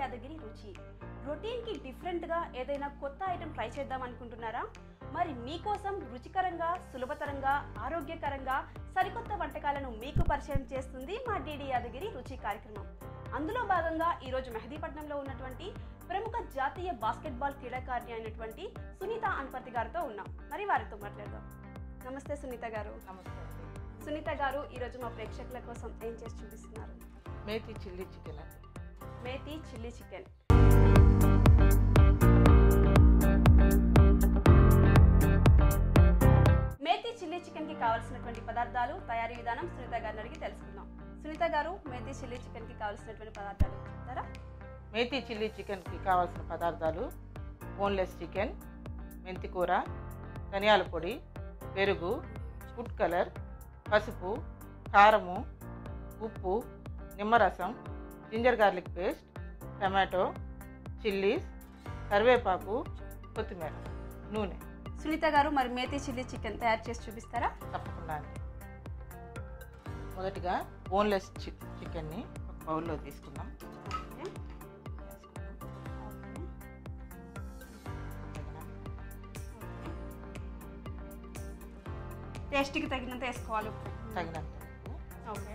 యాదగిరి రుచి రొటీన్కి డిఫరెంట్గా ఏదైనా కొత్త ఐటెం ట్రై చేద్దాం అనుకుంటున్నారా మరి మీకోసం రుచికరంగా సులభతరంగా ఆరోగ్యకరంగా సరికొత్త వంటకాలను మీకు పరిచయం చేస్తుంది మా డిడి యాదగిరి రుచి కార్యక్రమం అందులో భాగంగా ఈరోజు మెహదీపట్నంలో ఉన్నటువంటి ప్రముఖ జాతీయ బాస్కెట్బాల్ క్రీడాకారిణి అయినటువంటి సునీత అన్పర్తి గారితో ఉన్నాం మరి వారితో మాట్లాడదాం నమస్తే సునీత గారు నమస్తే అండి సునీత గారు ఈరోజు మా ప్రేక్షకుల కోసం ఏం చేసి చూపిస్తున్నారు మేతి చిల్లీ చికెన్ అండి methi chilli chicken methi chilli chicken కి కావాల్సినటువంటి పదార్థాలు తయారీ విధానం సునీత గారిని అడిగి తెలుసుకుందాం సునీత గారు మేతి చిల్లీ చికెన్ కి కావాల్సినటువంటి పదార్థాలు చెప్తారా మేతి చిల్లీ చికెన్కి కావాల్సిన పదార్థాలు బోన్లెస్ చికెన్ మెంతి కూర ధనియాల పొడి పెరుగు ఫుడ్ కలర్ పసుపు కారము ఉప్పు నిమ్మరసం ginger garlic paste tomato chillies కరివేపాకు కొత్తిమీర నూనె సునీత గారు మరి మేతి చిల్లీ చికెన్ తయారు చేసి చూపిస్తారా తప్పకుండా అండి మొదటిగా బోన్లెస్ చి చికెన్ని ఒక బౌల్లో తీసుకుందాం ఓకే. ఓకే. టేస్ట్కి తగినంత వేసుకోవాలి ఉప్పు. తగినంత ఉప్పు. ఓకే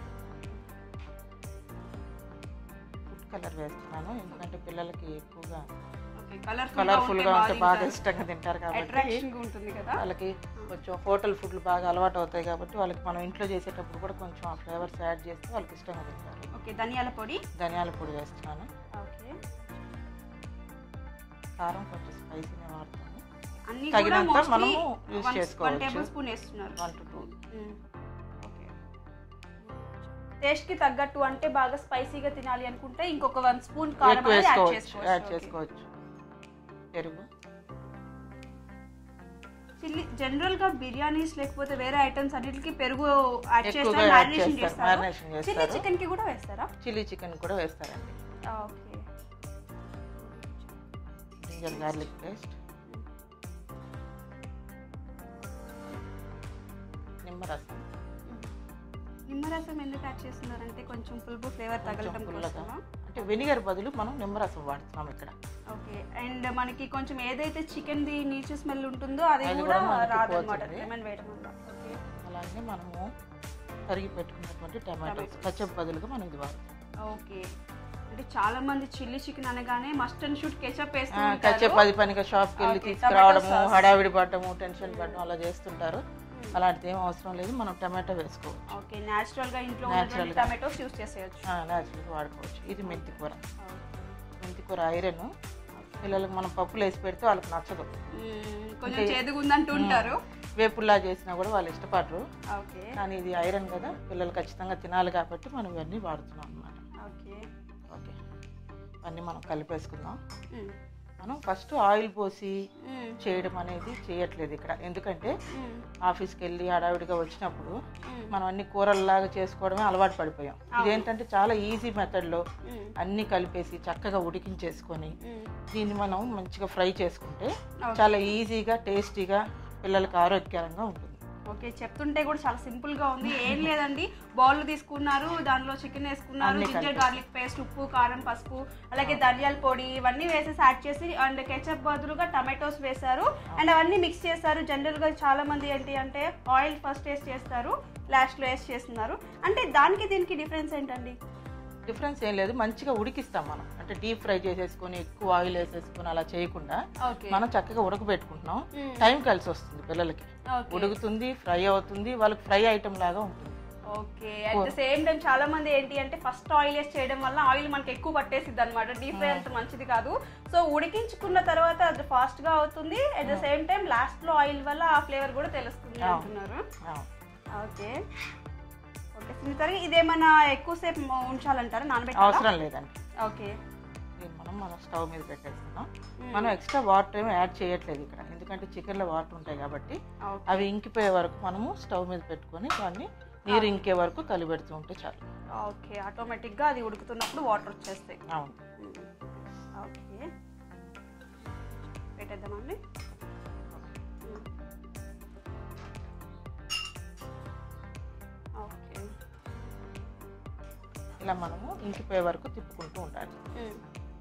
ఫుడ్ కలర్ వేస్తున్నాను ఎందుకంటే పిల్లలకి ఎక్కువగా ఓకే కలర్ఫుల్ కలర్ఫుల్ గా ఉంటే బాగా ఇష్టంగా తింటారు కాబట్టి అట్రాక్షన్ ఉంటుంది కదా వాళ్ళకి కొంచెం హోటల్ ఫుడ్లు బాగా అలవాటు అవుతాయి కాబట్టి వాళ్ళకి మనం ఇంట్లో చేసేటప్పుడు కూడా కొంచెం ఆ ఫ్లేవర్స్ యాడ్ చేస్తే వాళ్ళకి ఇష్టంగా తింటారు ఓకే ధనియాల పొడి ధనియాల పొడి వేస్తున్నాను ఓకే కారం కొంచెం స్పైసీనే వాడతాను అన్ని తగినంత కూడా మనము mostly యూజ్ one- చేసుకోవచ్చు. one టేబుల్ స్పూన్ వేస్తున్నారు వన్ టు టూ మ్మ్. ఓకే టేస్ట్ కి తగ్గట్టు అంటే బాగా స్పైసీగా తినాలి అనుకుంటే ఇంకొక వన్ స్పూన్ కారం ఎక్కువ అనేది యాడ్ వేసుకోవచ్చు చేసుకోవచ్చు యాడ్ ఓకే. చేసుకోవచ్చు పెరుగు చిల్లీ జనరల్ గా బిర్యానీస్ లేకపోతే వేరే ఐటమ్స్ అన్నిటికి పెరుగు యాడ్ ఎక్కువగా చేస్తారు యాడ్ మ్యారినేషన్ చేస్తారు చేస్తారు మ్యారినేషన్ చిల్లీ చేస్తారు చికెన్ కి కూడా వేస్తారా చిల్లీ చికెన్ కూడా వేస్తారండి ఓకే జింజర్ గార్లిక్ పేస్ట్ నిమ్మరసం నిమ్మరసం ఎందుకు యాడ్ చేస్తున్నారంటే కొంచెం పులుపు ఫ్లేవర్ కొంచెం తగలడం పుల్లగా కోసమా అంటే వెనిగర్ బదులు మనం నిమ్మరసం వాడుతున్నాం ఇక్కడ ఓకే అండ్ మనకి కొంచెం ఏదైతే చికెన్ ది నీచు స్మెల్ ఉంటుందో అది అది కూడా కూడా మనకి రాదన్నమాట పోతుంది. లెమన్ వేయడం వల్ల ఓకే అలాగే మనము తరిగి పెట్టుకున్నటువంటి టమాటోస్ Tomatoes. కచ్చప్ బదులుగా మనం ఇది వాడతాం ఓకే అంటే చాలా మంది చిల్లీ చికెన్ అనగానే మస్ట్ అండ్ షూట్ కెచప్ వేస్తూ కచ్చప్ ఉంటారు అది పనిగా షాప్కి వెళ్ళి Okay, తీసుకురావడము tomato sauce. హడావిడి పడటము టెన్షన్ పడడం అలా చేస్తుంటారు అలాంటిది ఏం అవసరం లేదు మనం టమాటో వేసుకోవచ్చు ఓకే నేచురల్ గా ఇంట్లో Natural ఉన్నటువంటి గా. టమాటోస్ యూస్ చేసేయచ్చు న్యాచురల్గా వాడుకోవచ్చు ఇది మెంతి కూర మెంతి కూర ఐరన్ పిల్లలకు మనం పప్పులు వేసి పెడితే వాళ్ళకి నచ్చదు మ్మ్, కొంచెం అంటే- చేదుగా ఉందంటూ ఉంటారు వేపుల్లా చేసినా కూడా వాళ్ళు ఇష్టపడరు ఓకే కానీ ఇది ఐరన్ కదా పిల్లలు ఖచ్చితంగా తినాలి కాబట్టి మనం ఇవన్నీ వాడుతున్నాం అన్నమాట ఓకే ఓకే ఇవన్నీ మనం కలిపేసుకుందాం మ్మ్, మనం ఫస్ట్ ఆయిల్ పోసి మ్మ్, చేయడం అనేది చేయట్లేదు ఇక్కడ ఎందుకంటే మ్మ్, ఆఫీస్కి వెళ్ళి హడావిడిగా వచ్చినప్పుడు మ్మ్, మనం అన్ని కూరల్లాగా చేసుకోవడమే అలవాటు పడిపోయాం ఇదేంటంటే చాలా ఈజీ మెథడ్లో మ్మ్, అన్నీ కలిపేసి చక్కగా ఉడికించేసుకొని మ్మ్. దీన్ని మనం మంచిగా ఫ్రై చేసుకుంటే Okay. చాలా ఈజీగా టేస్టీగా పిల్లలకు ఆరోగ్యకరంగా ఉంటుంది ఓకే చెప్తుంటే కూడా చాలా సింపుల్ గా ఉంది ఏం లేదండి బౌల్ తీసుకున్నారు దానిలో చికెన్ వేసుకున్నారు అన్నీ జింజర్ కలిపేసి. గార్లిక్ పేస్ట్ ఉప్పు కారం పసుపు అలాగే ధనియాల పొడి ఇవన్నీ వేసేసి యాడ్ చేసి అండ్ కెచప్ బదులుగా టమాటోస్ వేశారు అండ్ అవన్నీ మిక్స్ చేస్తారు జనరల్ గా చాలా మంది ఏంటి అంటే ఆయిల్ ఫస్ట్ వేస్ట్ చేస్తారు లాస్ట్ లో వేస్ట్ చేస్తున్నారు అంటే దానికి దీనికి డిఫరెన్స్ ఏంటండి డిఫరెన్స్ ఏం లేదు మంచిగా ఉడికిస్తాం మనం అంటే డీప్ ఫ్రై చేసేసుకొని ఎక్కువ ఆయిల్ వేసేసుకొని అలా చేయకుండా ఓకే మనం చక్కగా ఉడకబెట్టుకుంటున్నాం మ్మ్. టైం కలిసి వస్తుంది పిల్లలకి ఓకే ఉడుకుతుంది ఫ్రై అవుతుంది వాళ్ళకి ఫ్రై ఐటమ్ లాగా ఉంటుంది okay at the same time చాలా మంది ఏంటి అంటే ఫస్ట్ ఆయిల్ వేసి చేయడం వల్ల ఆయిల్ మనకి ఎక్కువ పట్టేసిద్ది అనమాట డీప్ ఫ్రై అంత మంచిది కాదు సో ఉడికించుకున్న తర్వాత అది ఫాస్ట్ గా అవుతుంది at the same time last లో ఆయిల్ వల్ల ఆ ఫ్లేవర్ కూడా తెలుస్తుంది అవును. అంటున్నారు ఆ, ఓకే ఓకే సునీత ఇదేమన్నా ఎక్కువసేపు ఉంచాలంటారా నానబెట్టాలా అవసరం లేదండి ఓకే దీన్ని మనం మన స్టవ్ మీద పెట్టేస్తున్నాం మ్మ్. మనం ఎక్స్ట్రా వాటర్ ఏమి యాడ్ చేయట్లేదు ఇక్కడ ఎందుకంటే చికెన్లో వాటర్ ఉంటాయి కాబట్టి ఓకే అవి ఇంకిపోయే వరకు మనము స్టవ్ మీద పెట్టుకొని దాన్ని నీరు ఇంకే వరకు కలిపెడుతూ ఉంటే చాలు ఓకే ఆటోమేటిక్ గా అది ఉడుకుతున్నప్పుడు వాటర్ వచ్చేస్తాయి అవును ఓకే పెట్టేద్దామండి ఓకే ఇలా మనము ఇంకిపోయే వరకు తిప్పుకుంటూ ఉండాలి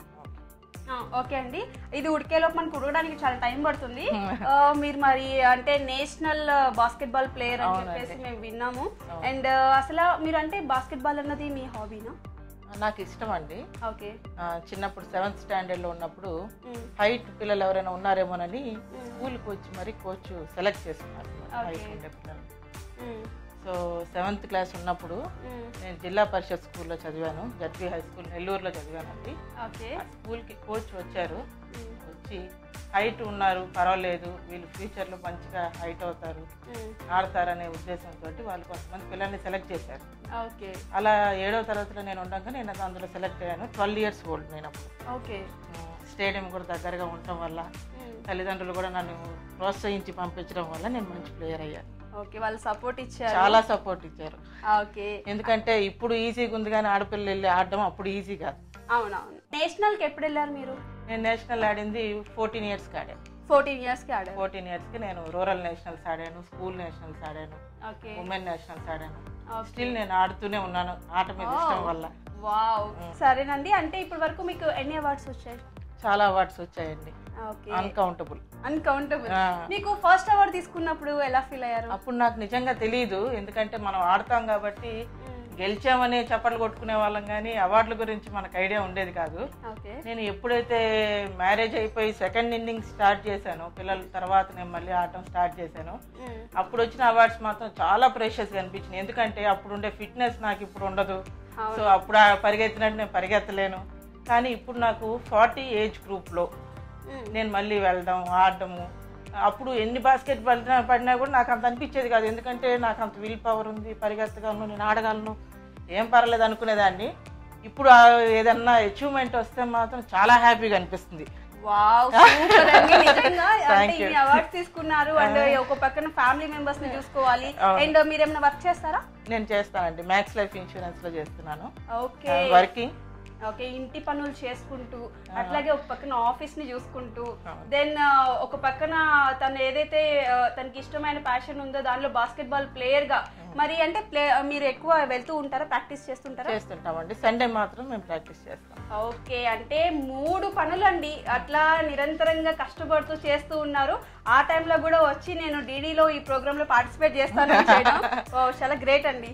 ఆ, ఓకే అండి ఇది ఉడికేలోపు మనకు ఉడకడానికి చాలా టైం పడుతుంది ఆ, మీరు మరి అంటే నేషనల్ బాస్కెట్బాల్ ప్లేయర్ అని అవునండి. చెప్పేసి మేము విన్నాము అవును. అండ్ అసలు మీరు అంటే బాస్కెట్బాల్ అన్నది మీ హాబీనా నాకు ఇష్టం అండి ఓకే ఆ, చిన్నప్పుడు సెవెంత్ స్టాండర్డ్లో ఉన్నప్పుడు మ్మ్. హైట్ పిల్లలు ఎవరైనా ఉన్నారేమోనని స్కూల్కి వచ్చి మరి కోచ్ సెలెక్ట్ చేసుకున్నారు హైట్ Okay. ఉండే పిల్లలు మ్మ్. సో సెవెంత్ క్లాస్ ఉన్నప్పుడు మ్మ్. నేను జిల్లా పరిషత్ స్కూల్లో చదివాను జడ్పీ హై స్కూల్ నెల్లూరులో చదివానండి ఓకే ఆ స్కూల్కి కోచ్ వచ్చారు మ్మ్. వచ్చి హైట్ ఉన్నారు పర్వాలేదు వీళ్ళు ఫ్యూచర్లో మంచిగా హైట్ అవుతారు మ్మ్. ఆడతారనే ఉద్దేశంతో వాళ్ళు కొంతమంది పిల్లల్ని సెలెక్ట్ చేశారు ఓకే అలా ఏడవ తరగతిలో నేను ఉండగా నేను అది అందులో సెలెక్ట్ అయ్యాను ట్వెల్వ్ ఇయర్స్ ఓల్డ్ నేను అప్పుడు ఓకే ఉమ్, స్టేడియం కూడా దగ్గరగా ఉండటం వల్ల మ్మ్. తల్లిదండ్రులు కూడా నన్ను ప్రోత్సహించి పంపించడం వల్ల నేను మంచి ప్లేయర్ అయ్యాను ఓకే వాళ్ళు సపోర్ట్ ఇచ్చారు చాలా సపోర్ట్ ఇచ్చారు ఓకే ఎందుకంటే ఇప్పుడు ఈజీగా ఉంది కానీ ఆడపిల్లలు వెళ్ళి ఆడడం అప్పుడు ఈజీ కాదు అవునవును నేషనల్కి ఎప్పుడు వెళ్ళారు మీరు నేను నేషనల్ ఆడింది ఫోర్టీన్ ఇయర్స్కి ఆడాను ఫోర్టీన్ ఇయర్స్కి ఆడారు ఫోర్టీన్ ఇయర్స్కి నేను రూరల్ నేషనల్స్ ఆడాను స్కూల్ నేషనల్స్ ఆడాను ఓకే ఉమెన్ నేషనల్స్ ఆడాను ఓకే. స్టిల్ నేను ఆడుతూనే ఉన్నాను ఆట మీద ఇష్టం వల్ల వావ్ సరేనండి అంటే ఇప్పటి వరకు మీకు ఎన్ని అవార్డ్స్ వచ్చాయి చాలా అవార్డ్స్ వచ్చాయండి ఓకే అన్కౌంటబుల్ అన్కౌంటబుల్ ఆ. మీకు ఫస్ట్ అవార్డ్ తీసుకున్నప్పుడు ఎలా ఫీల్ అయ్యారు అప్పుడు నాకు నిజంగా తెలియదు ఎందుకంటే మనం ఆడతాం కాబట్టి గెలిచామని చప్పట్లు కొట్టుకునే వాళ్ళం కానీ అవార్డుల గురించి మనకు ఐడియా ఉండేది కాదు ఓకే నేను ఎప్పుడైతే మ్యారేజ్ అయిపోయి సెకండ్ ఇన్నింగ్ స్టార్ట్ చేశానో పిల్లల తర్వాత నేను మళ్ళీ ఆడటం స్టార్ట్ చేశాను అప్పుడు వచ్చిన అవార్డ్స్ మాత్రం చాలా ప్రేషియస్గా అనిపించినాయి ఎందుకంటే అప్పుడు ఉండే ఫిట్నెస్ నాకు ఇప్పుడు ఉండదు అవును. సో అప్పుడు ఆ పరిగెత్తినట్టు నేను పరిగెత్తలేను కానీ ఇప్పుడు నాకు ఫార్టీ ఏజ్ గ్రూప్లో నేను మళ్ళీ వెళ్ళడం ఆడడము అప్పుడు ఎన్ని బాస్కెట్ పడినా పడినా కూడా నాకు అంత అనిపించేది కాదు ఎందుకంటే నాకు అంత విల్ పవర్ ఉంది పరిగెత్తగలను నేను ఆడగలను ఏం పర్లేదు అనుకునేదాన్ని ఇప్పుడు ఆ ఏదన్నా అచీవ్మెంట్ వస్తే మాత్రం చాలా హ్యాపీగా అనిపిస్తుంది వావ్ సూపర్ అండి నిజంగా అంటే Thank you. ఇన్ని అవార్డ్స్ తీసుకున్నారు అండ్ ఒక పక్కన ఫ్యామిలీ మెంబర్స్ ని చూసుకోవాలి అవును. అండ్ మీరు ఏమైనా వర్క్ చేస్తారా నేను చేస్తానండి మ్యాక్స్ లైఫ్ ఇన్సూరెన్స్లో చేస్తున్నాను ఓకే వర్కింగ్ ఓకే ఇంటి పనులు చేసుకుంటూ అట్లాగే ఒక పక్కన ఆఫీస్ ని చూసుకుంటూ అవును. దెన్ ఒక పక్కన తను ఏదైతే ఆ, తనకి ఇష్టమైన ప్యాషన్ ఉందో దానిలో బాస్కెట్ బాల్ ప్లేయర్ గా మరి అంటే ప్లే మీరు ఎక్కువ వెళ్తూ ఉంటారా ప్రాక్టీస్ చేస్తుంటారా చేస్తుంటామండి సండే మాత్రం మేము ప్రాక్టీస్ చేస్తాం ఓకే అంటే మూడు పనులు అండి అట్లా నిరంతరంగా కష్టపడుతూ చేస్తూ ఉన్నారు ఆ టైంలో కూడా వచ్చి నేను డీడీలో ఈ ప్రోగ్రామ్ లో పార్టిసిపేట్ చేస్తాను చేయడం ఓ, చాలా గ్రేట్ అండి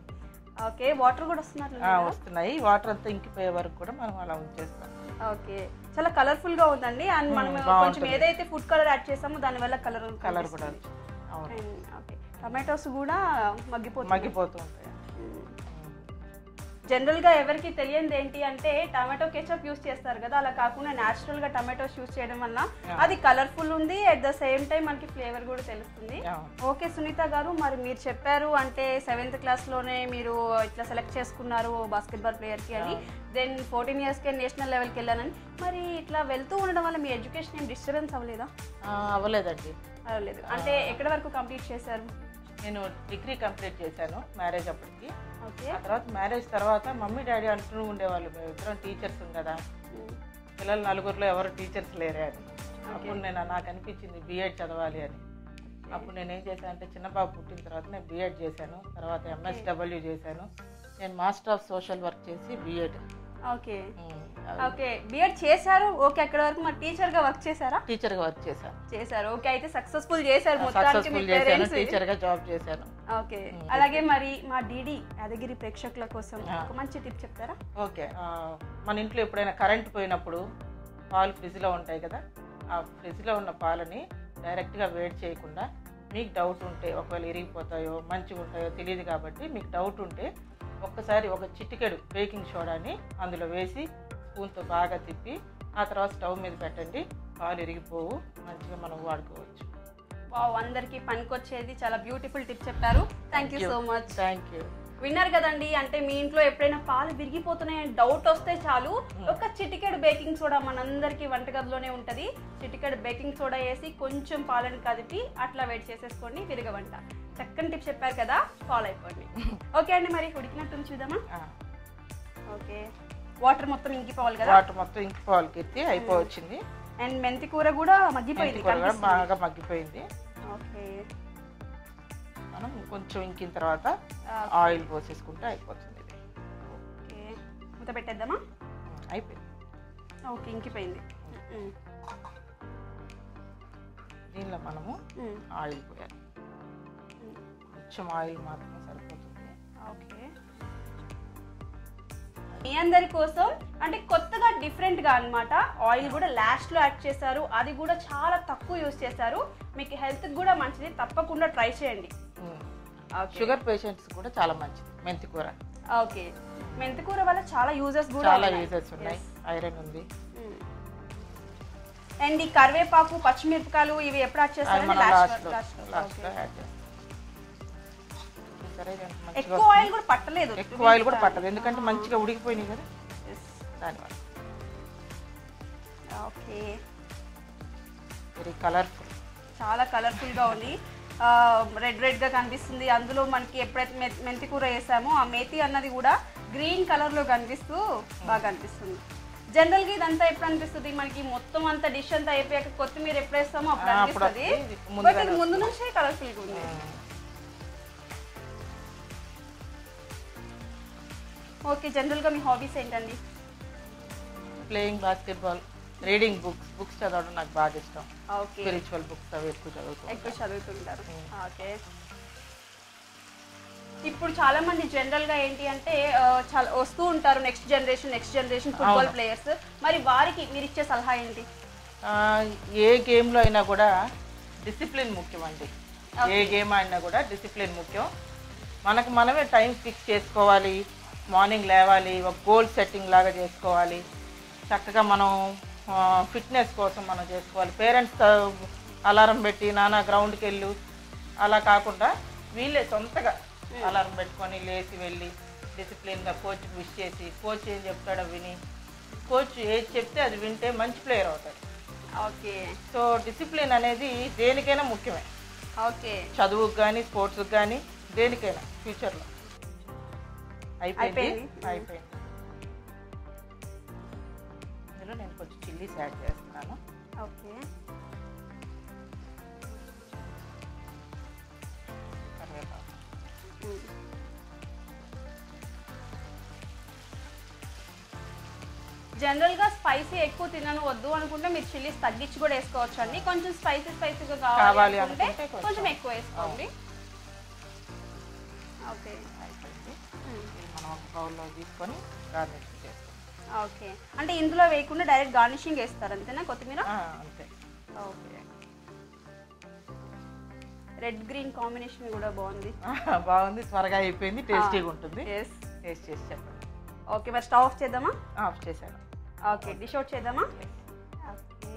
ఓకే వాటర్ కూడా వస్తున్నారు ఆ, వస్తున్నాయి వాటర్ అంతా ఇంకిపోయే వరకు కూడా మనం అలా ఉంచేస్తాం ఓకే చాలా కలర్ఫుల్ గా ఉందండి అండ్ మనం మ్మ్, కొంచెం బాగుంటుంది. ఏదైతే ఫుడ్ కలర్ యాడ్ చేసామో దాని వల్ల కలర్ కలర్ కూడా వచ్చింది. అవును ఓకే టమాటోస్ కూడా మగ్గిపోతుంది మగ్గిపోతూ ఉంటాయి జనరల్ గా ఎవరికి తెలియనిది ఏంటి అంటే టమాటో కెచప్ యూస్ చేస్తారు కదా అలా కాకుండా నేచురల్ గా టమాటోస్ యూస్ చేయడం వల్ల అది కలర్ఫుల్ ఉంది అట్ ద సేమ్ టైం మనకి ఫ్లేవర్ కూడా తెలుస్తుంది అవును. ఓకే సునీత గారు మరి మీరు చెప్పారు అంటే సెవెంత్ క్లాస్ లోనే మీరు ఇట్లా సెలెక్ట్ చేసుకున్నారు బాస్కెట్ బాల్ ప్లేయర్ కి అని దెన్ ఫోర్టీన్ ఇయర్స్ కి నేషనల్ లెవెల్కి వెళ్ళానని మరి ఇట్లా వెళ్తూ ఉండడం వల్ల మీ ఎడ్యుకేషన్ ఏం డిస్టర్బెన్స్ అవ్వలేదా ఆ, అవ్వలేదండి అవ్వలేదు అంటే ఎక్కడ వరకు కంప్లీట్ చేశారు నేను డిగ్రీ కంప్లీట్ చేశాను మ్యారేజ్ అప్పటికి ఓకే ఆ తర్వాత మ్యారేజ్ తర్వాత మమ్మీ డాడీ అంటూ ఉండేవాళ్ళు మేము ఇద్దరం టీచర్స్ కదా పిల్లలు నలుగురిలో ఎవరు టీచర్స్ లేరే అని అప్పుడు నేను నాకు అనిపించింది బీఎడ్ చదవాలి అని అప్పుడు నేను ఏం చేశాను అంటే చిన్న బాబు పుట్టిన తర్వాత నేను బీఎడ్ చేశాను తర్వాత ఎంఎస్డబ్ల్యూ చేశాను నేను మాస్టర్ ఆఫ్ సోషల్ వర్క్ చేసి బీఎడ్ ఓకే ఓకే బిఎడ్ చేశారు ఓకే అక్కడ వరకు మరి టీచర్ గా వర్క్ చేశారా టీచర్గా వర్క్ చేశాను చేశారు ఓకే అయితే సక్సెస్ఫుల్ చేశారు మొత్తానికి మీ సక్సెస్ఫుల్ చేశాను పేరెంట్స్ టీచర్గా జాబ్ చేశాను ఓకే అలాగే మరి మా డిడి యాదగిరి ప్రేక్షకుల కోసం ఒక మంచి టిప్ చెప్తారా ఓకే ఆ, మన ఇంట్లో ఎప్పుడైనా కరెంట్ పోయినప్పుడు పాలు ఫ్రిడ్జ్లో ఉంటాయి కదా ఆ ఫ్రిడ్జ్లో ఉన్న పాలని డైరెక్ట్గా వేడి చేయకుండా మీకు డౌట్ ఉంటే ఒకవేళ ఇరిగిపోతాయో మంచిగా ఉంటాయో తెలియదు కాబట్టి మీకు డౌట్ ఉంటే ఒక్కసారి ఒక చిటికెడు బేకింగ్ సోడాని అందులో వేసి స్పూన్తో బాగా తిప్పి ఆ తర్వాత స్టవ్ మీద పెట్టండి పాలు ఇరిగిపోవు మంచిగా మనం వాడుకోవచ్చు వావ్ అందరికి పనికొచ్చేది చాలా బ్యూటిఫుల్ టిప్ చెప్పారు thank you so much thank you విన్నారు కదండి అంటే మీ ఇంట్లో ఎప్పుడైనా పాలు విరిగిపోతున్నాయని డౌట్ వస్తే చాలు ఒక చిటికెడు బేకింగ్ సోడా మనందరికీ వంటగదిలోనే ఉంటది చిటికెడు బేకింగ్ సోడా వేసి కొంచెం పాలను కదిపి అట్లా వేడి చేసేసుకోండి విరగవంట చక్కని టిప్ చెప్పారు కదా ఫాలో అయిపోండి ఓకే అండి మరి ఉడికినట్టు చూద్దామా ఓకే వాటర్ మొత్తం ఇంకిపోవాలి కదా వాటర్ మొత్తం ఇంకిపోవాలి కీర్తి అయిపోవచ్చింది అండ్ మెంతి కూర కూడా మగ్గిపోయింది కూర కూడా కనిపిస్తుంది. బాగా మగ్గిపోయింది ఓకే మనం కొంచెం ఇంకిన తర్వాత ఆ, ఆయిల్ పోసేసుకుంటే అయిపోతుంది ఇది ఓకే మూత పెట్టేద్దామా అయిపోయింది ఓకే ఇంకిపోయింది మ్మ్. దీనిలో మనము మ్మ్. ఆయిల్ పోయాలి కొంచెం ఆయిల్ మాత్రమే సరిపోతుంది ఓకే మీ అందరి కోసం అంటే కొత్తగా డిఫరెంట్ గా అన్నమాట ఆయిల్ కూడా లాస్ట్ లో యాడ్ చేశారు అది కూడా చాలా తక్కువ యూస్ చేశారు మీకు హెల్త్ కూడా మంచిది తప్పకుండా ట్రై చేయండి ఉమ్. ఓకే షుగర్ పేషెంట్స్ కూడా చాలా మంచిది మెంతి కూర ఓకే మెంతికూర వల్ల చాలా యూజెస్ కూడా చాలా ఉన్నాయి. యూజెస్ ఉన్నాయి Yes. ఐరన్ ఉంది మ్మ్. అండ్ ఈ కరివేపాకు పచ్చిమిరపకాయలు ఇవి ఎప్పుడు యాడ్ అది చేస్తారండి మనం లాస్ట్ లాస్ట్ లో లాస్ట్ లాస్ట్ లో యాడ్ చేస్తాం చూసారా ఇది ఎంత మంచిగా ఎక్కువ వస్తుంది? ఆయిల్ కూడా పట్టలేదు ఎక్కువ ఆయిల్ కూడా పట్టదు ఎందుకంటే మంచిగా ఉడికిపోయినాయి కదా Yes. దానివల్ల ఓకే వెరీ కలర్ఫుల్ చాలా కలర్ఫుల్ గా ఉంది రెడ్ రెడ్ గా కనిపిస్తుంది అందులో మనకి ఎప్పుడైతే మె- మెంతి కూర వేసామో ఆ మేతి అన్నది కూడా గ్రీన్ కలర్ లో కనిపిస్తూ బాగా కనిపిస్తుంది జనరల్ గా ఇదంతా ఎప్పుడు అనిపిస్తుంది మనకి మొత్తం అంతా డిష్ అంతా అయిపోయాక కొత్తిమీర ఎప్పుడు వేస్తామో అప్పుడు ఆ, అప్పుడు అనిపిస్తుంది వస్తుంది. ఇది బట్ ముందుగానే ఇది ముందు నుంచే కలర్ఫుల్ గా ఉంది ఓకే జనరల్ గా మీ హాబీస్ ఏంటండి playing basketball reading books books చదవడం నాకు బాగా ఇష్టం ఓకే స్పిరిచువల్ బుక్స్ అవి ఎక్కువ చదువుతాం ఎక్కువ చదువుతుంటారు Mm. ఓకే ఇప్పుడు చాలా మంది జనరల్ గా ఏంటి అంటే ఆ, చాలా వస్తూ ఉంటారు next generation next generation football అవును. ప్లేయర్స్ మరి వారికి మీరు ఇచ్చే సలహా ఏంటి ఆ, ఏ గేమ్లో అయినా కూడా డిసిప్లిన్ ముఖ్యం అండి ఏ గేమ్ ఆడినా కూడా డిసిప్లిన్ ముఖ్యం మనకు మనమే టైం ఫిక్స్ చేసుకోవాలి మార్నింగ్ లేవాలి ఒక గోల్ సెట్టింగ్ లాగా చేసుకోవాలి చక్కగా మనం ఫిట్నెస్ కోసం మనం చేసుకోవాలి పేరెంట్స్ అలారం పెట్టి నాన్న గ్రౌండ్కి వెళ్ళు అలా కాకుండా వీళ్ళే సొంతగా అలారం పెట్టుకొని లేచి వెళ్ళి డిసిప్లిన్గా కోచ్కి విష్ చేసి కోచ్ ఏం చెప్తాడో విని కోచ్ ఏది చెప్తే అది వింటే మంచి ప్లేయర్ అవుతాడు ఓకే సో డిసిప్లిన్ అనేది దేనికైనా ముఖ్యమే ఓకే చదువుకు కానీ స్పోర్ట్స్కి కానీ దేనికైనా ఫ్యూచర్లో అయిపోయింది అయిపోయింది. అయిపోయింది ఇందులో నేను కొంచెం చిల్లీస్ యాడ్ చేస్తున్నాను ఓకే కరివేపాకు జనరల్ గా స్పైసీ ఎక్కువ తినను వద్దు అనుకుంటే మీరు చిల్లీస్ తగ్గించి కూడా వేసుకోవచ్చు అండి కొంచెం స్పైసీ స్పైసీగా కావాలి కావాలి అనుకుంటే అనుకుంటే కొంచెం. కొంచెం ఎక్కువ వేసుకోండి ఓకే అయిపోయింది ఇది మనం ఒక బౌల్లో తీసుకొని గార్నిష్ చేసుకుంటాం ఓకే అంటే ఇందులో వేయకుండా డైరెక్ట్ గార్నిషింగ్ వేస్తారు అంతేనా కొత్తిమీర ఆ, అంతే ఓకే రెడ్ గ్రీన్ కాంబినేషన్ కూడా బాగుంది ఆ, బాగుంది త్వరగా అయిపోయింది టేస్టీగా ఉంటుంది ఎస్ టేస్ట్ చేసి చెప్పండి ఓకే మరి స్టవ్ ఆఫ్ చేద్దామా ఆఫ్ చేశాను ఓకే డిష్ అవుట్ చేద్దామా ఓకే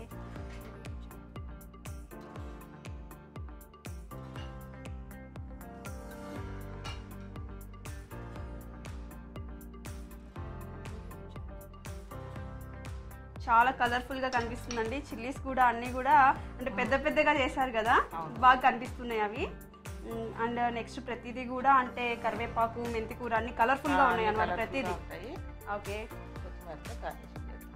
చాలా కలర్ఫుల్ గా కనిపిస్తుందండి చిల్లీస్ కూడా అన్ని కూడా అంటే పెద్ద పెద్దగా చేశారు కదా అవును. బాగా కనిపిస్తున్నాయి అవి అండ్ నెక్స్ట్ ప్రతిదీ కూడా అంటే కరివేపాకు మెంతి కూర అన్ని కలర్ఫుల్ గా ఉన్నాయి అన్నమాట colourful గా ప్రతిదీ ఉంటాయి ఓకే కొత్తిమీరతో గార్నిష్ చేస్తాం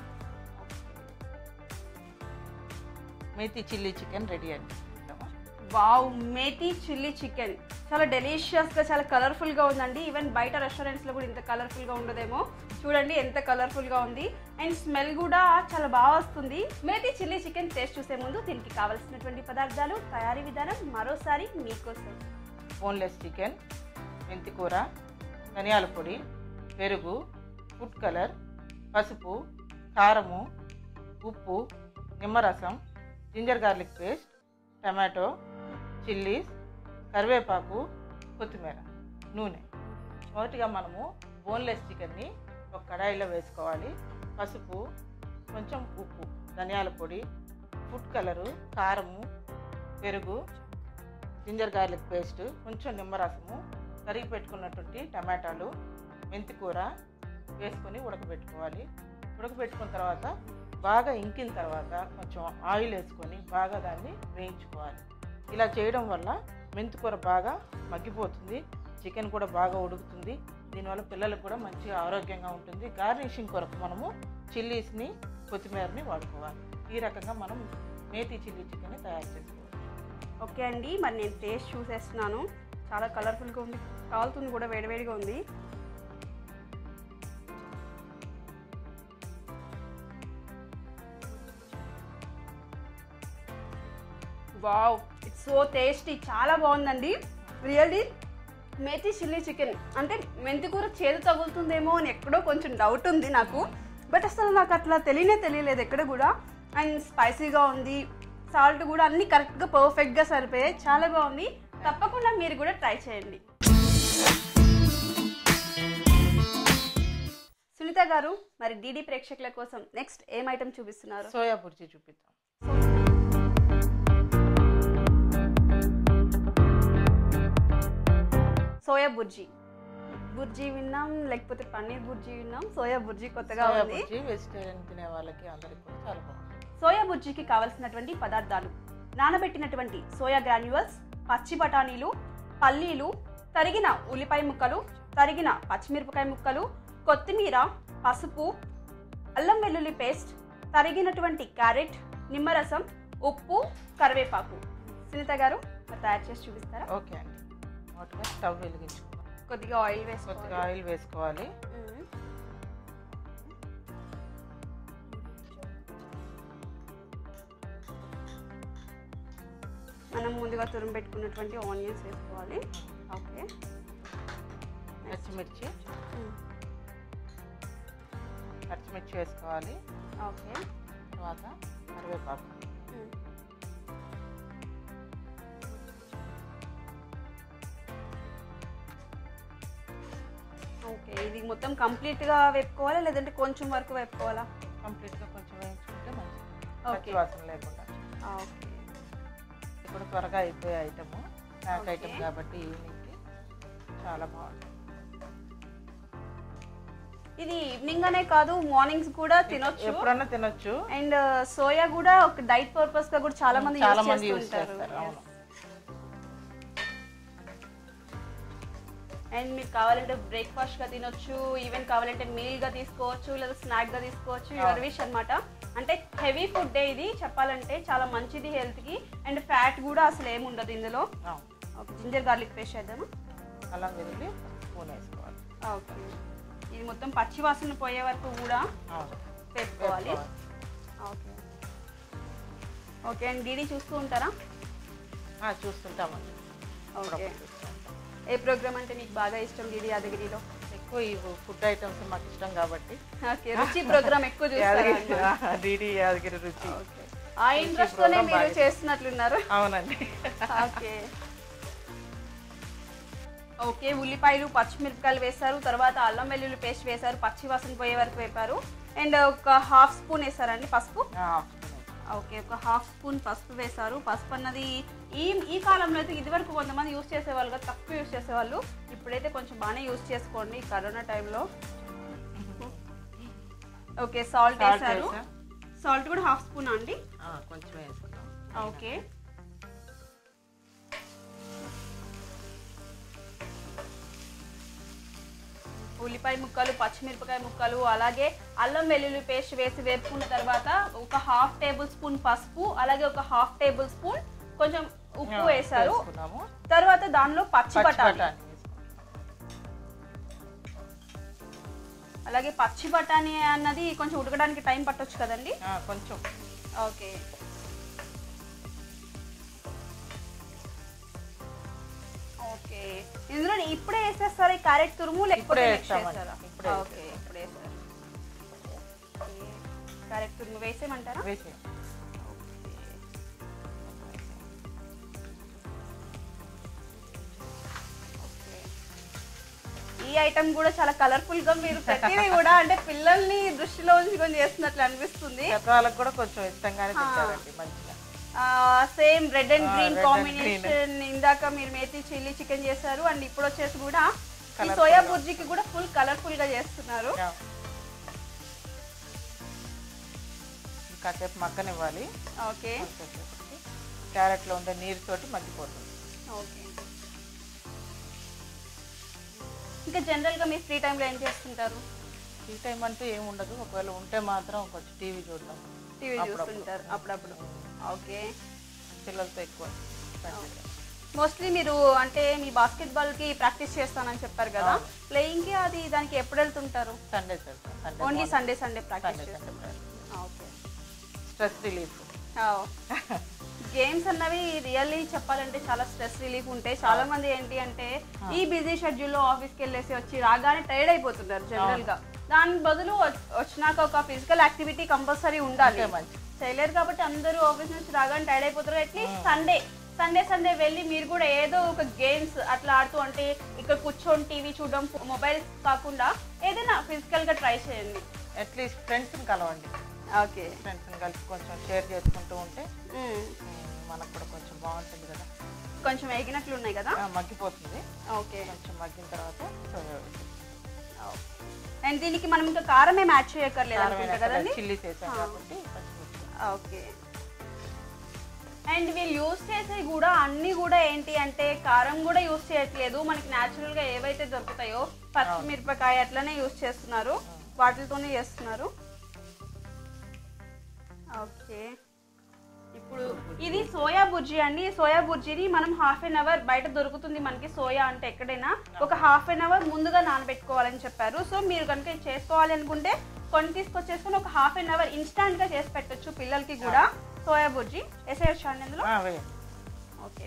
మేతి చిల్లీ చికెన్ రెడీ అండి వావ్ మేతి చిల్లీ చికెన్ చాలా డెలిషియస్ గా చాలా కలర్ఫుల్ గా ఉందండి ఈవెన్ బయట రెస్టారెంట్స్ లో కూడా ఇంత కలర్ఫుల్ గా ఉండదేమో చూడండి ఎంత కలర్ఫుల్ గా ఉంది అండ్ స్మెల్ కూడా చాలా బాగా వస్తుంది మేతి చిల్లీ చికెన్ టేస్ట్ చూసే ముందు దీనికి కావాల్సినటువంటి పదార్థాలు తయారీ విధానం మరోసారి మీకోసం బోన్లెస్ చికెన్ మెంతి కూర ధనియాల పొడి పెరుగు ఫుడ్ కలర్ పసుపు కారము ఉప్పు నిమ్మరసం ginger garlic paste tomato chillies కరివేపాకు కొత్తిమీర నూనె మొదటిగా మనము బోన్లెస్ చికెన్ని ఒక కడాయిలో వేసుకోవాలి పసుపు కొంచెం ఉప్పు ధనియాల పొడి ఫుడ్ కలరు కారము పెరుగు జింజర్ గార్లిక్ పేస్ట్ కొంచెం నిమ్మరసము తరిగి పెట్టుకున్నటువంటి టమాటాలు మెంతి కూర వేసుకొని ఉడకబెట్టుకోవాలి ఉడకబెట్టుకున్న తర్వాత బాగా ఇంకిన తర్వాత కొంచెం ఆయిల్ వేసుకొని బాగా దాన్ని వేయించుకోవాలి ఇలా చేయడం వల్ల మెంతి కూర బాగా మగ్గిపోతుంది చికెన్ కూడా బాగా ఉడుకుతుంది దీనివల్ల పిల్లలకు కూడా మంచిగా ఆరోగ్యంగా ఉంటుంది గార్నిషింగ్ కొరకు మనము చిల్లీస్ని కొత్తిమీరని వాడుకోవాలి ఈ రకంగా మనం మేతి చిల్లీ చికెన్ని తయారు చేసుకోవాలి ఓకే అండి మరి నేను టేస్ట్ చూసేస్తున్నాను చాలా కలర్ఫుల్గా ఉంది కాలుతుంది కూడా వేడివేడిగా ఉంది వావ్ ఇట్స్ సో టేస్టీ చాలా బాగుందండి రియల్లీ మేతి చిల్లీ చికెన్ అంటే మెంతి కూర చేదు తగులుతుందేమో అని ఎక్కడో కొంచెం డౌట్ ఉంది నాకు బట్ అసలు నాకు అట్లా తెలియనే తెలియలేదు ఎక్కడ కూడా అండ్ స్పైసీగా ఉంది సాల్ట్ కూడా అన్ని కరెక్ట్గా పర్ఫెక్ట్గా సరిపోయాయి చాలా బాగుంది తప్పకుండా మీరు కూడా ట్రై చేయండి సునీత గారు మరి డీడీ ప్రేక్షకుల కోసం నెక్స్ట్ ఏం ఐటమ్ చూపిస్తున్నారు సోయా బుర్జీ చూపిద్దాం సోయా బుర్జీ బుర్జీ విన్నాం లేకపోతే పన్నీర్ బుర్జీ విన్నాం సోయా బుర్జీ కొత్తగా సోయా ఉంది బుర్జీ వెజిటేరియన్ తినే వాళ్ళకి అందరికి కూడా చాలా బాగుంటుంది సోయా బుర్జీకి కావలసినటువంటి పదార్థాలు నానబెట్టినటువంటి సోయా గ్రాన్యువల్స్ పచ్చి బఠానీలు పల్లీలు తరిగిన ఉల్లిపాయ ముక్కలు తరిగిన పచ్చిమిరపకాయ ముక్కలు కొత్తిమీర పసుపు అల్లం వెల్లుల్లి పేస్ట్ తరిగినటువంటి క్యారెట్ నిమ్మరసం ఉప్పు కరివేపాకు సునీత గారు మరి తయారు చేసి చూపిస్తారా ఓకే అండి మొదటగా స్టవ్ వెలిగించుకుందాం కొద్దిగా ఆయిల్ కొద్దిగా వేసుకోవాలి ఆయిల్ వేసుకోవాలి మ్మ్. మనం ముందుగా తురుము పెట్టుకున్నటువంటి ఆనియన్స్ వేసుకోవాలి ఓకే పచ్చిమిర్చి మ్మ్. పచ్చిమిర్చి వేసుకోవాలి ఓకే తర్వాత కరివేపాకు మ్మ్. ఓకే ఇది మొత్తం కంప్లీట్గా వేపుకోవాలా లేదంటే కొంచెం వరకు వేపుకోవాలా కంప్లీట్గా కొంచెం వేయించుకుంటే మంచిది ఓకే. పచ్చి వాసన లేకుండా ఓకే ఇప్పుడు త్వరగా అయిపోయే ఐటమ్ స్నాక్ ఓకే. ఐటమ్ కాబట్టి ఈవినింగ్కి చాలా బాగుంటుంది ఇది ఈవినింగ్ అనే కాదు మార్నింగ్స్ కూడా తినొచ్చు ఎప్పుడన్నా తినొచ్చు అండ్ సోయా కూడా ఒక డైట్ పర్పస్ గా కూడా చాలా మంది చాలా యూస్ మంది యూస్ చేస్తుంటారు చేస్తారు అవును అండ్ మీకు కావాలంటే బ్రేక్ఫాస్ట్ గా తినొచ్చు ఈవెన్ కావాలంటే మీల్ గా తీసుకోవచ్చు లేదా స్నాక్ గా తీసుకోవచ్చు యువర్ విష్ అన్నమాట అంటే హెవీ ఫుడ్ ఇది చెప్పాలంటే చాలా మంచిది హెల్త్ కి అండ్ ఫ్యాట్ కూడా అసలు ఏమి ఉండదు ఇందులో అవును ఓకే జింజర్ గార్లిక్ పేస్ట్ చేద్దామా అల్లం వెల్లుల్లి స్పూన్ వేసుకోవాలి ఓకే ఇది మొత్తం పచ్చి వాసన పోయే వరకు కూడా అవును వేపుకోవాలి వేసుకోవాలి. ఓకే ఓకే అండ్ డీడీ చూస్తూ ఉంటారా ఆ, చూస్తుంటామండి ఓకే అప్పుడప్పుడు చూస్తుంటాం. ఏ ప్రోగ్రామ్ అంటే మీకు బాగా ఇష్టం డీడీ యాదగిరిలో ఎక్కువ ఈ ఫుడ్ ఐటమ్స్ మాకు ఇష్టం కాబట్టి ఓకే రుచి ప్రోగ్రామ్ ఎక్కువ చూస్తారా యాదగిరి అన్నమాట. డిడి యాదగిరి రుచి ఓకే ఆ ఇంట్రెస్ట్ తోనే program మీరు బాగా చేస్తున్నట్లున్నారు అవునండి ఓకే ఓకే ఉల్లిపాయలు పచ్చిమిరపకాయలు వేశారు తర్వాత అల్లం వెల్లుల్లి పేస్ట్ వేశారు పచ్చి వాసన పోయే వరకు వేపారు అండ్ ఒక హాఫ్ స్పూన్ వేసారండి పసుపు ఆ, ఓకే ఒక హాఫ్ స్పూన్ పసుపు వేశారు పసుపు అన్నది ఈ ఈ కాలంలో అయితే ఇదివరకు కొంతమంది యూస్ చేసేవాళ్ళు కదా తక్కువ యూస్ చేసేవాళ్ళు ఇప్పుడైతే కొంచెం బాగానే యూస్ చేసుకోండి ఈ కరోనా టైంలో ఓకే సాల్ట్ Salt వేశారు వేసా. సాల్ట్ కూడా హాఫ్ స్పూన్ అండి ఆ, కొంచెం వేసుకున్నాం ఓకే ఉల్లిపాయ ముక్కలు పచ్చిమిరపకాయ ముక్కలు అలాగే అల్లం వెల్లుల్లి పేస్ట్ వేసి వేపుకున్న తర్వాత ఒక హాఫ్ టేబుల్ స్పూన్ పసుపు అలాగే ఒక హాఫ్ టేబుల్ స్పూన్ కొంచెం ఉప్పు ఆ, వేశారు వేసుకున్నాము తర్వాత దానిలో పచ్చి పచ్చి బఠానీ బఠానీ వేసుకున్నాం. అలాగే పచ్చి బఠానీ అన్నది కొంచెం ఉడకడానికి టైం పట్టొచ్చు కదండి ఆ, కొంచెం ఓకే ఓకే ఇందులో ఇప్పుడే వేసేస్తారా ఈ క్యారెట్ తురుము లేకపోతే ఇప్పుడే నెక్స్ట్ వేస్తామండి. వేస్తారా ఇప్పుడే ఓకే ఇప్పుడే వేస్తారు ఓకే. క్యారెట్ తురుము వేసేయమంటారా వేసి ఓకే. ఓకే. ఈ ఐటమ్ కూడా చాలా కలర్ఫుల్ గా మీరు ప్రతిదీ కూడా అంటే పిల్లల్ని దృష్టిలో ఉంచుకొని చేస్తున్నట్లు అనిపిస్తుంది పెద్దవాళ్ళకి కూడా కొంచెం ఇష్టంగానే తింటారండి మంచిగా సేమ్ రెడ్ అండ్ ఆ, గ్రీన్ red and కాంబినేషన్ ఇందాక మీరు మేతి చిల్లీ చికెన్ చేశారు అండ్ ఇప్పుడు వచ్చేసి కూడా ఈ Colourful సోయా గా. బుర్జీకి కూడా ఫుల్ కలర్ఫుల్ గా చేస్తున్నారు యా. కాసేపు మగ్గనివ్వాలి ఓకే కొంచెంసేపటికి క్యారెట్లో ఉండే నీరుతోటి మగ్గిపోతుంది ఓకే ఇంకా జనరల్ గా మీ ఫ్రీ టైంలో ఏం చేస్తుంటారు ఈ టైం అంటూ ఏమి ఉండదు ఒకవేళ ఉంటే మాత్రం కొంచెం టీవీ చూడడం టీవీ అప్పుడప్పుడు. చూస్తుంటారు అప్పుడప్పుడు ఓకే పిల్లలతో ఎక్కువ spend చేస్తాం. మోస్ట్లీ మీరు అంటే మీ బాస్కెట్ బాల్ కి ప్రాక్టీస్ చేస్తానని చెప్పారు కదా అవును. ప్లేయింగ్ కి అది దానికి ఎప్పుడు వెళ్తుంటారు సండే వెళ్తాం Sunday only Sunday Sunday Sunday practice Sunday చేస్తారు ఓకే స్ట్రెస్ రిలీఫ్ గేమ్స్ అన్నవి రియల్లీ చెప్పాలంటే చాలా స్ట్రెస్ రిలీఫ్ ఉంటాయి చాలా మంది ఏంటి అంటే ఈ బిజీ షెడ్యూల్లో ఆఫీస్కి వెళ్ళేసి వచ్చి రాగానే టైర్డ్ అయిపోతున్నారు జనరల్ గా దాని బదులు వచ్- వచ్చినాక ఒక ఫిజికల్ యాక్టివిటీ కంపల్సరీ ఉండాలి అంతే మంచిది. చేయలేరు కాబట్టి అందరూ ఆఫీస్ నుంచి రాగానే టైర్డ్ అయిపోతారు అట్లీస్ట్ సండే సండే సండే వెళ్ళి మీరు కూడా ఏదో ఒక గేమ్స్ అట్లా ఆడుతూ అంటే ఇక్కడ కూర్చొని టీవీ చూడడం మొబైల్ కాకుండా ఏదైనా ఫిజికల్ గా ట్రై చేయండి అట్లీస్ట్ ఫ్రెండ్స్ని కలవండి ఓకే ఫ్రెండ్స్ని కలిసి కొంచెం షేర్ చేసుకుంటూ ఉంటే ఉమ్, మనకు కూడా కొంచెం బాగుంటుంది కదా కొంచెం ఎగినట్లు ఉన్నాయి కదా ఆ, మగ్గిపోతుంది ఓకే కొంచెం మగ్గిన తర్వాత సోయా అండ్ దీనికి మనం ఇంకా కారం ఏం యాడ్ చేయక్కర్లేదు అనుకుంటా కదండి చిల్లీ చేసాం కాబట్టి పచ్చిమిర్చి. ఓకే అండ్ వీళ్ళు యూస్ చేసేవి కూడా అన్ని కూడా ఏంటి అంటే కారం కూడా యూస్ చేయట్లేదు మనకి న్యాచురల్ గా ఏవైతే దొరుకుతాయో పచ్చిమిరపకాయ అట్లనే యూస్ చేస్తున్నారు వాటితోనే చేస్తున్నారు ఓకే ఇప్పుడు ఇది సోయా బుర్జీ అండి ఈ సోయా బుర్జీని మనం హాఫ్ అన్ అవర్ బయట దొరుకుతుంది మనకి సోయా అంటే ఎక్కడైనా ఒక హాఫ్ అన్ అవర్ ముందుగా నానబెట్టుకోవాలని చెప్పారు సో మీరు కనుక ఇది చేసుకోవాలి అనుకుంటే కొన్ని తీసుకొచ్చేసుకొని ఒక హాఫ్ అన్ అవర్ ఇన్స్టాంట్ గా చేసి పెట్టొచ్చు పిల్లలకి కూడా సోయా బుర్జీ వేసేయచ్చు అండి అందులో ఆ, వేయండి ఓకే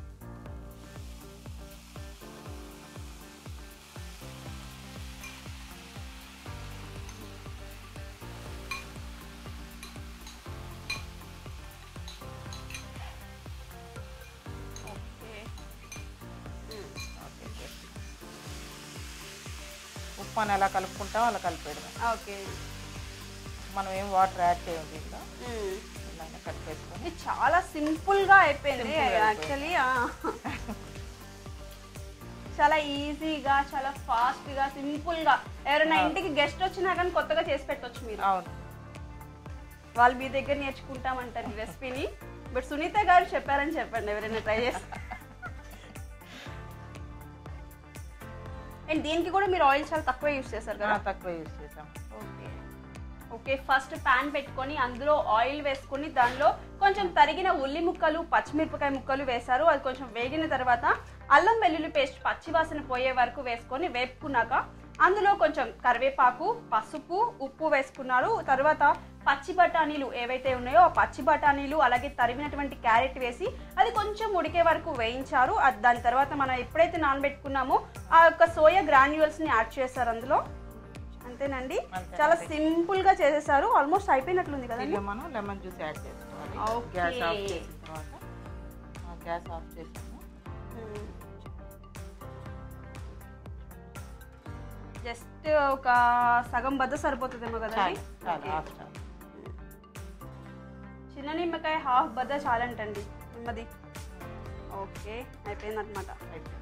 ఓకే ఓకే ఓకే. ఉప్పు అని ఎలా కలుపుకుంటాం అలా కలిపేయడమే ఓకే మనం ఏం వాటర్ యాడ్ చేయం దీంట్లో మ్మ్. ఇలానే కలిపేసుకొని ఇది చాలా సింపుల్ గా అయిపోయింది Simple గా యాక్చువల్లీ చాలా ఈజీగా చాలా ఫాస్ట్ గా సింపుల్ గా ఎవరైనా ఇంటికి గెస్ట్ వచ్చినా కానీ కొత్తగా చేసి పెట్టొచ్చు మీరు అవును వాళ్ళు మీ దగ్గర నేర్చుకుంటామంటారు ఈ రెసిపీని బట్ సునీత గారు చెప్పారని చెప్పండి ఎవరైనా ట్రై చేసి అండ్ దీనికి కూడా మీరు ఆయిల్ చాలా తక్కువ యూస్ చేస్తారు ఆ, కదా తక్కువ యూజ్ చేసాం ఓకే ఓకే ఫస్ట్ ప్యాన్ పెట్టుకొని అందులో ఆయిల్ వేసుకొని దానిలో కొంచెం తరిగిన ఉల్లి ముక్కలు పచ్చిమిరపకాయ ముక్కలు వేశారు అది కొంచెం వేగిన తర్వాత అల్లం వెల్లుల్లి పేస్ట్ పచ్చివాసన పోయే వరకు వేసుకొని వేపుకున్నాక అందులో కొంచెం కరివేపాకు పసుపు ఉప్పు వేసుకున్నారు తర్వాత పచ్చి బఠానీలు ఏవైతే ఉన్నాయో ఆ పచ్చి బఠానీలు అలాగే తరిగినటువంటి క్యారెట్ వేసి అది కొంచెం ఉడికే వరకు వేయించారు అది దాని తర్వాత మనం ఎప్పుడైతే నానబెట్టుకున్నామో ఆ యొక్క సోయా గ్రాన్యువల్స్ ని యాడ్ చేశారు అందులో అంతేనండి అంతే, చాలా అంతే. సింపుల్ గా చేసేసారు ఆల్మోస్ట్ అయిపోయినట్లుంది కదండి దీనిలో మనం లెమన్ జ్యూస్ యాడ్ చేసుకోవాలి ఓకే. గ్యాస్ ఆఫ్ చేసిన తర్వాత ఆ, గ్యాస్ ఆఫ్ చేసాము జస్ట్ ఒక సగం బద్ద సరిపోతుందేమో కదండి చాలు చాలు ఓకే. ఆఫ్ చాలు చిన్న నిమ్మకాయ హాఫ్ బద్ద చాలంటండి నిమ్మది ఓకే అయిపోయింది అనమాట అయిపోయింది.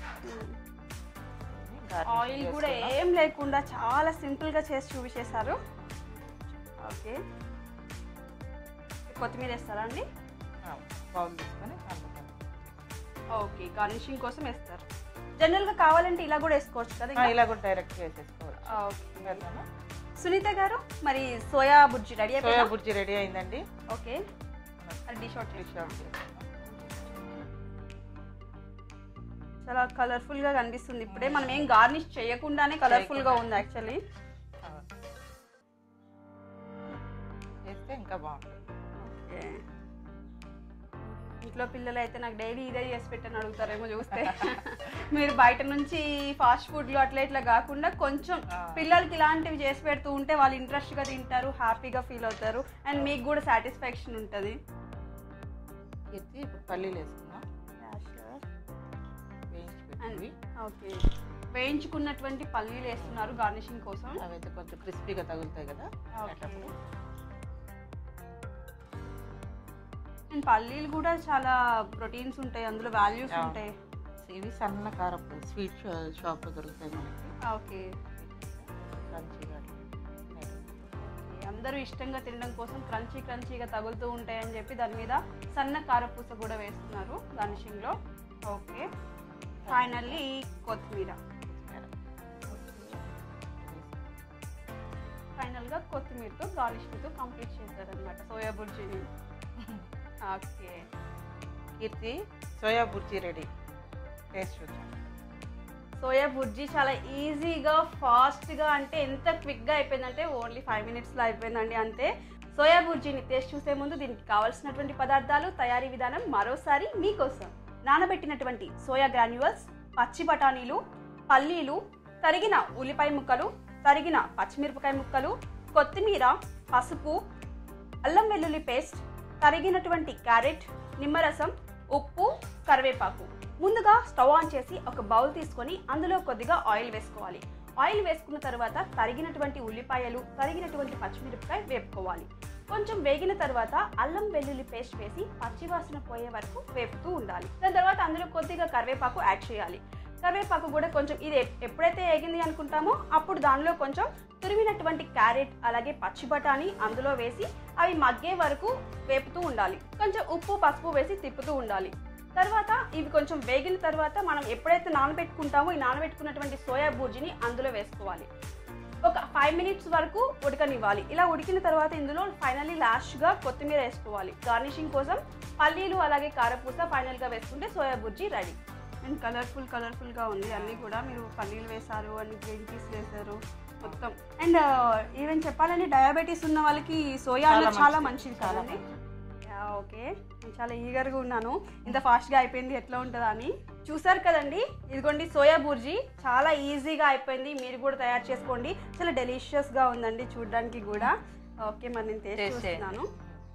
ఆయిల్ కూడా ఏం లేకుండా చాలా సింపుల్ గా చేసి చూపించేశారు ఓకే కొత్తిమీర వేస్తారా అండి బౌల్ తీసుకొని అందుకని ఓకే గార్నిషింగ్ కోసం వేస్తారు జనరల్ గా కావాలంటే ఇలా కూడా వేసుకోవచ్చు కదా ఆ, ఇంకా? ఇలా కూడా డైరెక్ట్ వేసేసుకోవచ్చు ఓకే వెళ్దామా? సునీత గారు మరి సోయా బుజ్జి రెడీ సోయా అయిపోయిందా బుర్జీ రెడీ అయిందండి ఓకే అది డిష్ అవుట్ డిష్ అవుట్ చేస్తాము. చాలా కలర్ఫుల్ గా కనిపిస్తుంది ఇప్పుడే మనం ఏం గార్నిష్ చేయకుండానే కలర్ఫుల్ గా ఉంది యాక్చువల్లీ అవును. చేస్తే ఇంకా బాగుంటుంది ఇంట్లో పిల్లలు అయితే నాకు డైలీ ఇదే చేసి పెట్టని అడుగుతారేమో చూస్తే మీరు బయట నుంచి ఫాస్ట్ ఫుడ్లు అట్లా ఇట్లా కాకుండా కొంచెం ఆ. పిల్లలకి ఇలాంటివి చేసి పెడుతూ ఉంటే వాళ్ళు ఇంట్రెస్ట్ గా తింటారు హ్యాపీగా ఫీల్ అవుతారు అండ్ మీకు కూడా సాటిస్ఫాక్షన్ ఉంటుంది ఎత్తి ఇప్పుడు పల్లీలు వేసుకుందాం వేయించి పెట్టినవి ఓకే వేయించుకున్నటువంటి పల్లీలు వేస్తున్నారు గార్నిషింగ్ కోసం అవి అయితే కొంచెం క్రిస్పీగా తగులుతాయి కదా ఓకే. అట్లప్పుడు అండ్ పల్లీలు కూడా చాలా ప్రోటీన్స్ ఉంటాయి అందులో వాల్యూస్ అవును. ఉంటాయి ఇవి సన్న కారపు స్వీట్ షాప్లో దొరుకుతాయి మనకి ఓకే క్రంచీగా అట్లా. అందరూ ఇష్టంగా తినడం కోసం క్రంచీ క్రంచీగా తగులుతూ ఉంటాయని చెప్పి దాని మీద సన్న కారపూస కూడా వేస్తున్నారు గార్నిషింగ్ లో ఓకే ఫైనల్లీ కొత్తిమీర ఫైనల్ గా కొత్తిమీరతో గార్నిషింగ్ తో కంప్లీట్ చేశారనమాట సోయా బుర్జీని okay Keerthi soya bhurji ready taste చూద్దాం సోయా బుర్జీ చాలా ఈజీగా ఫాస్ట్గా అంటే ఎంత క్విక్గా అయిపోయిందంటే ఓన్లీ ఫైవ్ మినిట్స్లో అయిపోయిందండి అంతే సోయా బుర్జీని టేస్ట్ చూసే ముందు దీనికి కావాల్సినటువంటి పదార్థాలు తయారీ విధానం మరోసారి మీకోసం నానబెట్టినటువంటి సోయా గ్రాన్యువల్స్ పచ్చి బఠానీలు పల్లీలు తరిగిన ఉల్లిపాయ ముక్కలు తరిగిన పచ్చిమిరపకాయ ముక్కలు కొత్తిమీర పసుపు అల్లం వెల్లుల్లి పేస్ట్ తరిగినటువంటి క్యారెట్ నిమ్మరసం ఉప్పు కరివేపాకు ముందుగా స్టవ్ ఆన్ చేసి ఒక బౌల్ తీసుకొని అందులో కొద్దిగా ఆయిల్ వేసుకోవాలి ఆయిల్ వేసుకున్న తర్వాత తరిగినటువంటి ఉల్లిపాయలు తరిగినటువంటి పచ్చిమిరపకాయ వేపుకోవాలి కొంచెం వేగిన తర్వాత అల్లం వెల్లుల్లి పేస్ట్ వేసి పచ్చివాసన పోయే వరకు వేపుతూ ఉండాలి దాని తర్వాత అందులో కొద్దిగా కరివేపాకు యాడ్ చేయాలి కరివేపాకు కూడా కొంచెం ఇది ఎప్- ఎప్పుడైతే వేగింది అనుకుంటామో అప్పుడు దానిలో కొంచెం తురిమినటువంటి క్యారెట్ అలాగే పచ్చి బఠానీ అందులో వేసి అవి మగ్గే వరకు వేపుతూ ఉండాలి కొంచెం ఉప్పు పసుపు వేసి తిప్పుతూ ఉండాలి తర్వాత ఇవి కొంచెం వేగిన తర్వాత మనం ఎప్పుడైతే నానబెట్టుకుంటామో ఈ నానబెట్టుకున్నటువంటి సోయా బూర్జిని అందులో వేసుకోవాలి ఒక ఫైవ్ మినిట్స్ వరకు ఉడకనివ్వాలి ఇలా ఉడికిన తర్వాత ఇందులో ఫైనల్లీ లాస్ట్గా కొత్తిమీర వేసుకోవాలి గార్నిషింగ్ కోసం పల్లీలు అలాగే కారపూస ఫైనల్గా వేసుకుంటే soya bhurji ready and colourful కలర్ఫుల్గా ఉంది అన్నీ కూడా మీరు పల్లీలు వేశారు అన్ని గ్రీన్ పీస్ వేశారు మొత్తం అండ్ ఈవెన్ చెప్పాలంటే డయాబెటీస్ ఉన్న వాళ్ళకి సోయా చాలా చాలా మంచిది. మంచిది చాలా కదండి యా, ఓకే నేను చాలా ఈగర్గా ఉన్నాను ఇంత ఫాస్ట్గా అయిపోయింది ఎట్లా ఉంటుందా అని చూసారు కదండి ఇదిగోండి సోయా బుర్జీ చాలా ఈజీగా అయిపోయింది మీరు కూడా తయారు చేసుకోండి చాలా డెలిషియస్గా ఉందండి చూడడానికి కూడా ఓకే మరి నేను టేస్ట్ Taste చేయండి. చూస్తున్నాను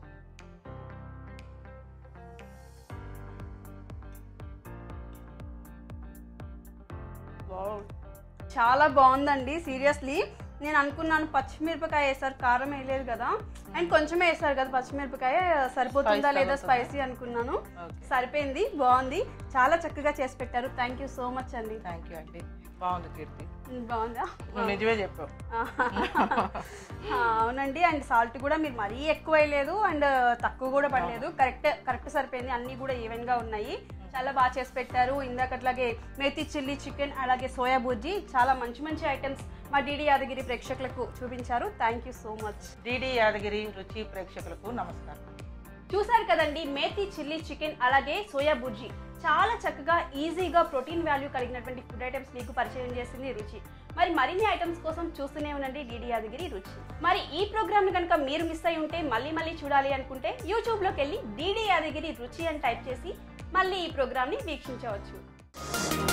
Wow. చాలా బాగుందండి సీరియస్లీ నేను అనుకున్నాను పచ్చిమిరపకాయ వేసారు కారం వేయలేదు కదా అండ్ కొంచెమే వేసారు కదా పచ్చిమిరపకాయ సరిపోతుందా Spice లేదా తగులుతుందా? స్పైసీ అనుకున్నాను ఓకే సరిపోయింది బాగుంది చాలా చక్కగా చేసి పెట్టారు థ్యాంక్ యూ సో మచ్ అండి థ్యాంక్ యూ అండి బాగుంది కీర్తి ఉమ్, బాగుందా నువ్వు నిజమే చెప్పావు ఆ, అవునండి అండ్ సాల్ట్ కూడా మీరు మరీ ఎక్కువ వేయలేదు అండ్ తక్కువ కూడా పడలేదు కరెక్ట్ కరెక్ట్ సరిపోయింది అన్నీ కూడా ఈవెన్గా ఉన్నాయి చాలా బాగా చేసి పెట్టారు ఇందాకట్లాగే మేతి చిల్లీ చికెన్ అలాగే సోయా బుజ్జి చాలా మంచి మంచి ఐటమ్స్ మా డిడి యాదగిరి ప్రేక్షకులకు చూపించారు thank you so much DD Yadagiri రుచి ప్రేక్షకులకు నమస్కారం చూసారు కదండి మేతి చిల్లీ చికెన్ అలాగే సోయా బుజ్జి చాలా చక్కగా ఈజీగా ప్రోటీన్ వాల్యూ కలిగినటువంటి ఫుడ్ ఐటమ్స్ మీకు పరిచయం చేసింది రుచి మరి మరిన్ని ఐటమ్స్ కోసం చూస్తూనే ఉండండి డిడి యాదగిరి రుచి మరి ఈ ప్రోగ్రామ్ కనుక మీరు మిస్ అయి ఉంటే మళ్ళీ మళ్ళీ చూడాలి అనుకుంటే యూట్యూబ్లోకి వెళ్ళి డిడి యాదగిరి రుచి అని టైప్ చేసి మళ్ళీ ఈ ప్రోగ్రామ్ని వీక్షించవచ్చు